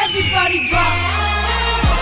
Everybody drop.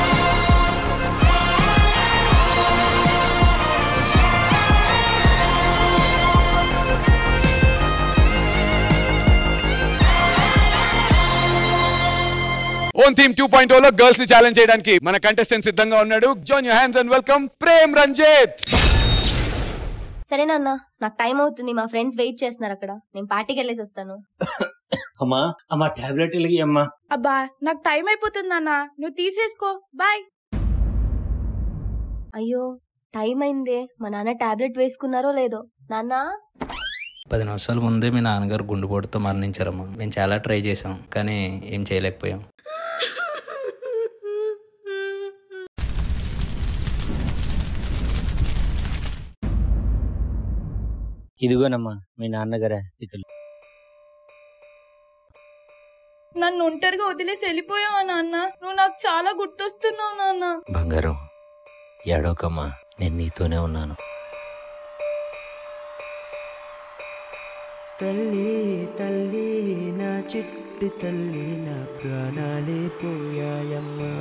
Own theme two point లో girls ని challenge చేయడానికి మన కంటెస్టెంట్ సిద్ధంగా ఉన్నాడు join you hands and welcome Prem Ranjit సరేనన్నా నాకు టైం అవుతుంది మా ఫ్రెండ్స్ వెయిట్ చేస్తున్నారు అక్కడ నేను పార్టీకి వెళ్ళేసి వస్తాను అమ్మా అమ్మా టాబ్లెట్ ఇలిగి అమ్మా అబ్బా నాకు టైం అయిపోతుంది అన్న నువ్వు తీసేసుకో బాయ్ అయ్యో టైం అయిందే మా నాన్న టాబ్లెట్ వేసుకున్నారో లేదో నాన్న పది నిమిషాల ముందే మీ నాన్నగారు గుండెపోటుతో మరణించారమ్మా మేము చాలా ట్రై చేసాం కానీ ఏం చేయలేకపోయాం ఇదిగోనమ్మా మీ నాన్నగారి హస్తికలు నన్ను ఒంటరిగా వదిలేసి వెళ్ళిపోయావా నాన్న నువ్వు నాకు చాలా గుర్తొస్తున్నావు నాన్న బంగారం ఏడోకమ్మా నేను నీతోనే ఉన్నాను తల్లి తల్లి నా చిట్టి తల్లి నా ప్రాణాలే పోయాయమ్మా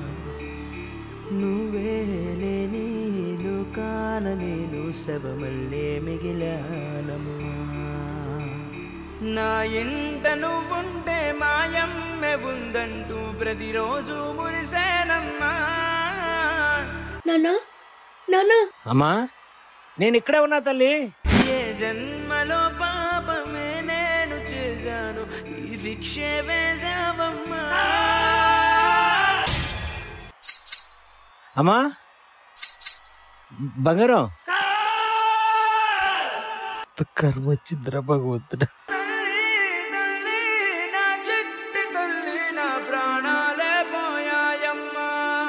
నువ్వే లేని లోకాన నేను శవమల్లే మిగిలానమ్మా నా ఇంట నువ్వుంటే మాయమ్మె ఉందంటూ ప్రతిరోజు మురిసేనమ్మా నాన్న నాన్న అమ్మా నేను ఇక్కడే ఉన్నా తల్లి ఏ జన్మలో పాపమే నేను చేశాను ఈ శిక్షే వేశావమ్మా అమ్మా బంగారం కర్మ వచ్చిందిరా భగవంతుడా తల్లి తల్లి నా చిట్టి తల్లి నా ప్రాణాలే పోయాయమ్మా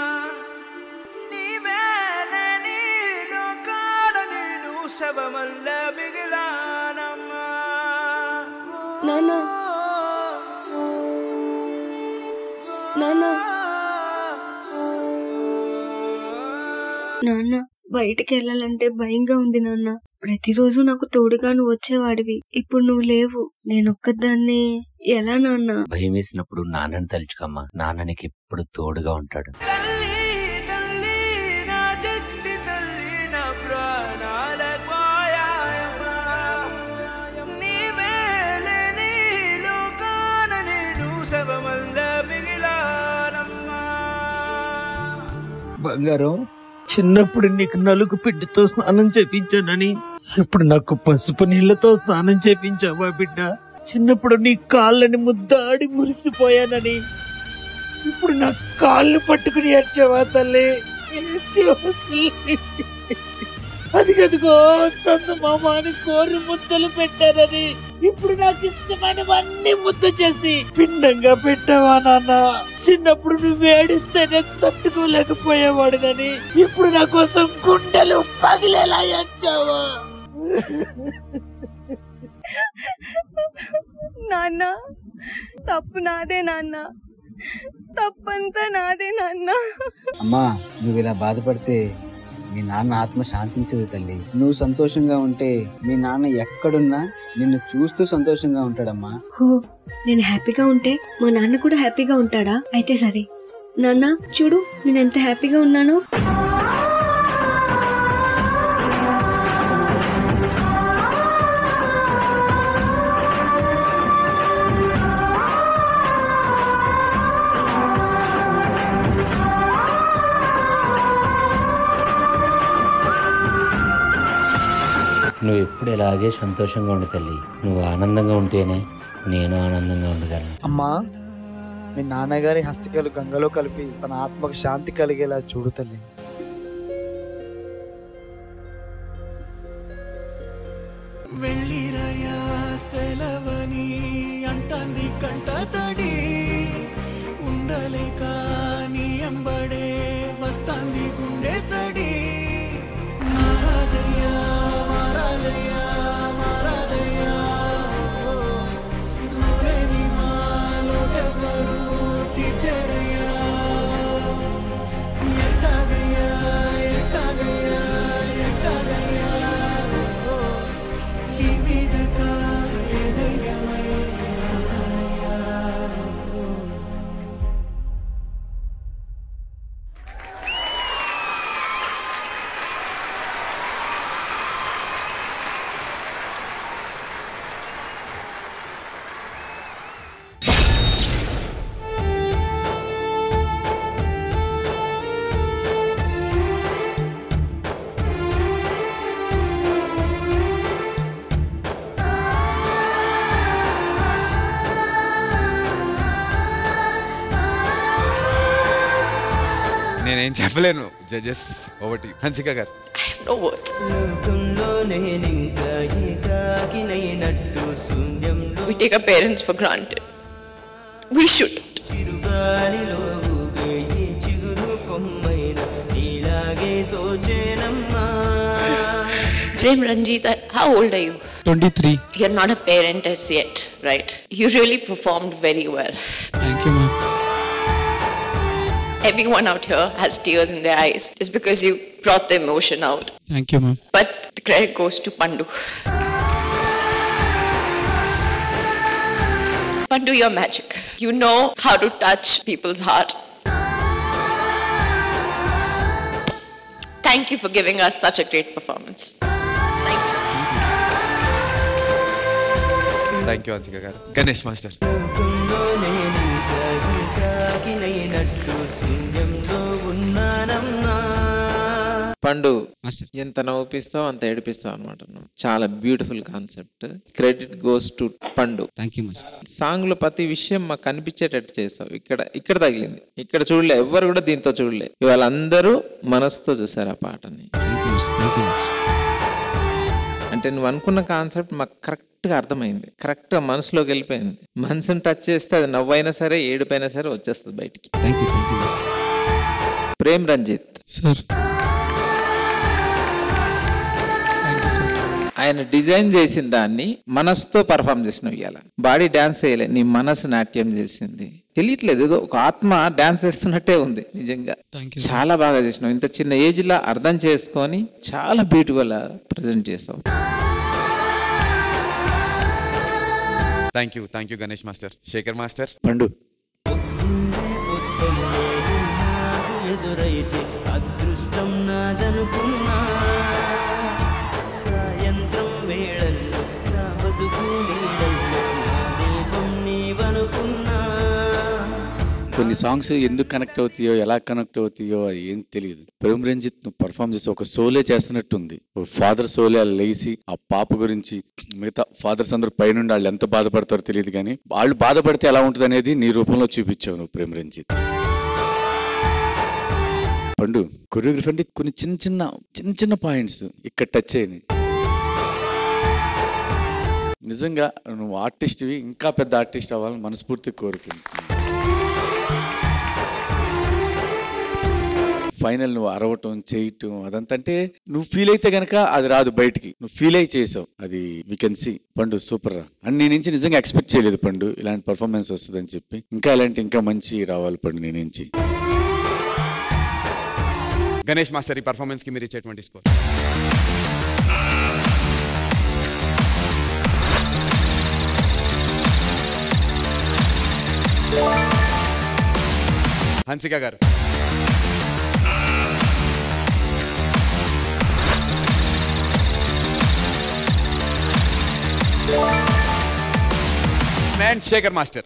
నీవే లేని లోకాల నేను శవమల్ల మిగిలానమ్మా నాన్న నాన్న నాన్న బయటికి వెళ్ళాలంటే భయంగా ఉంది నాన్న ప్రతిరోజు నాకు తోడుగా నువ్వు వచ్చేవాడివి ఇప్పుడు నువ్వు లేవు నేనొక్కదాన్ని ఎలా నాన్న భయం వేసినప్పుడు నాన్నని తలుచుకమ్మా నాన్న నీకు ఎప్పుడు తోడుగా ఉంటాడు తల్లి తల్లి నా చిట్టి తల్లి నా ప్రాణాల పోయాయమ్మా నీవే లేని లోకాన నేను శవమల్ల మిగిలానమ్మా బంగారం చిన్నప్పుడు నీకు నలుగు పిండితో స్నానం చేపించానని ఇప్పుడు నాకు పసుపు నీళ్లతో స్నానం చేపించావా బిడ్డ చిన్నప్పుడు నీ కాళ్ళని ముద్దాడి మురిసిపోయానని ఇప్పుడు నా కాళ్ళు పట్టుకుని ఏడ్చావా తల్లి ఏడ్చావా తల్లి? అది కదుగో చందమామ అని కోరి ముద్దలు పెట్టానని ఇప్పుడు నాకు ఇష్టమైనవన్నీ ముద్ద చేసి పిండంగా పెట్టావా నాన్న చిన్నప్పుడు నువ్వు ఏడిస్తేనే తట్టుకోలేకపోయేవాడినని ఇప్పుడు నా కోసం గుండెలు పగిలేలా ఏడ్చావా నాన్న తప్పు నాదే నాన్న తప్పంతా నాదే నాన్న అమ్మా నువ్వు ఇలా బాధపడితే మీ నాన్న ఆత్మ శాంతించదు తల్లి నువ్వు సంతోషంగా ఉంటే మీ నాన్న ఎక్కడున్నా నిన్ను చూస్తూ సంతోషంగా ఉంటాడమ్మా హో నేను హ్యాపీగా ఉంటే మా నాన్న కూడా హ్యాపీగా ఉంటాడా అయితే సరే నాన్న చూడు నేను ఎంత హ్యాపీగా ఉన్నానో నువ్వు ఎప్పుడు ఇలాగే సంతోషంగా ఉండు తల్లి నువ్వు ఆనందంగా ఉంటేనే నేను ఆనందంగా ఉండగలను అమ్మా మీ నాన్నగారి హస్తికలు గంగలో కలిపి తన ఆత్మకు శాంతి కలిగేలా చూడు తల్లి వెళ్ళిరయా సెలవని అంటాంది కంట తడి ఉండలేక నీ ఎంబడే వస్తాంది గుండె సడి మహారాజయ్యా మహారాజయ్యా మహారాజయ్యా ఓ, నువ్వులేని మా లోటెవ్వరు తీర్చరయ్యా ఎట్టాగయ్యా ఎట్టాగయ్యా ఎట్టాగయ్యా ఓ, ఈ మీదట ఏ ధైర్యమై సాగాలయ్యా ఓ. నేనేం చెప్పలేను జడ్జెస్ ఒకటి హన్సిక గారు No words. లోకంలో నేనింకా ఏకాకినైనట్టు శూన్యంలో We take our parents for granted. We should. చిరుగాలిలో ఊగే ఈ చిగురు కొమ్మైన నీలాగే తోచేనమ్మా Prem Ranjit, how old are you? 23. You're not a parent as yet, right? You really performed very well. Thank you, ma'am. Everyone out here has tears in their eyes. It's because you brought the emotion out. Thank you, ma'am. But the credit goes to Pandu. Pandu, your magic. You know how to touch people's heart. Thank you for giving us such a great performance. Thank you. Thank you Hansika garu Ganesh master లోకంలో నేనింకా ఏకాకినైనట్టు శూన్యంలో ఉన్నానమ్మా పండు master ఎంత నవ్వుపిస్తావు అంత ఏడిపిస్తావు అనమాట నువ్వు చాలా beautiful concept credit goes to Pandu thank you master song లో ప్రతి విషయం మాకు కనిపించేటట్టు చేసావు ఇక్కడ ఇక్కడ తగిలింది ఇక్కడ చూడలే ఎవ్వరు కూడా దీంతో చూడలే ఇవాళ అందరూ మనసుతో చూసారు ఆ పాటని thank you master thank you master అంటే నువ్వు అనుకున్న కాన్సెప్ట్ మాకు కరెక్ట్గా అర్థమైంది కరెక్ట్గా మనసులోకి వెళ్ళిపోయింది మనసుని టచ్ చేస్తే అది నవ్వైనా సరే ఏడుపైనా సరే వచ్చేస్తుంది బయటికి thank you thank you master Prem Ranjit sir thank you sir ఆయన డిజైన్ చేసిన దాన్ని మనసుతో పర్ఫామ్ చేసినావు ఇవాళ బాడీ డాన్స్ చేయలే నీ మనసు నాట్యం చేసింది తెలియట్లేదు ఏదో ఒక ఆత్మ డాన్స్ చేస్తున్నట్టే ఉంది నిజంగా థ్యాంక్ యూ చాలా బాగా చేసినావు ఇంత చిన్న ఏజ్ లో అర్థం చేసుకొని చాలా బ్యూటిఫుల్ ప్రజెంట్ చేసావు thank you thank you Ganesh master Shekar master Pandu పొద్దున్నే పొద్దున్నే నాకు ఎదురైతే అదృష్టం నాదనుకున్నా సాయంత్రం వేళల్లో నా బతుకు నీడల్లో నా దీపం నీవనుకున్నా కొన్ని సాంగ్స్ ఎందుకు కనెక్ట్ అవుతాయో ఎలా కనెక్ట్ అవుతాయో అది ఏం తెలియదు ప్రేమ్ రంజిత్ నువ్వు పర్ఫామ్ చేసి ఒక సోలే చేస్తున్నట్టుంది ఒక ఫాదర్ సోలే అలా లేచి ఆ పాప గురించి మిగతా ఫాదర్స్ అందరూ పైనుండి వాళ్ళు ఎంత బాధపడతారో తెలియదు కానీ వాళ్ళు బాధపడితే ఎలా ఉంటుంది అనేది నీ రూపంలో చూపించావు నువ్వు ప్రేమ్ రంజిత్ పండు కొరియోగ్రఫీ అంటే కొన్ని చిన్న చిన్న చిన్న చిన్న పాయింట్స్ ఇక్కడ టచ్ అయ్యాయి నిజంగా నువ్వు ఆర్టిస్ట్వి ఇంకా పెద్ద ఆర్టిస్ట్ అవ్వాలని మనస్ఫూర్తి కోరుకుంటున్నాను ఫైనల్ నువ్వు అరవటం చేయటం అదంతా అంటే నువ్వు ఫీల్ అయితే గనక అది రాదు బయటికి నువ్వు ఫీల్ అయి చేసావు అది we can see Pandu super రా అండ్ నీ నుంచి నిజంగా ఎక్స్పెక్ట్ చేయలేదు పండు ఇలాంటి పర్ఫార్మెన్స్ వస్తుందని చెప్పి ఇంకా ఇలాంటి ఇంకా మంచి రావాలి పండు నీ నుంచి గణేష్ మాస్టర్ ఈ పర్ఫార్మెన్స్ కి మీరు ఇచ్చేటువంటి score Hansika garu and Shekar master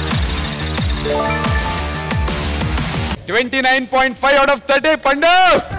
twenty nine point five out of thirty పండు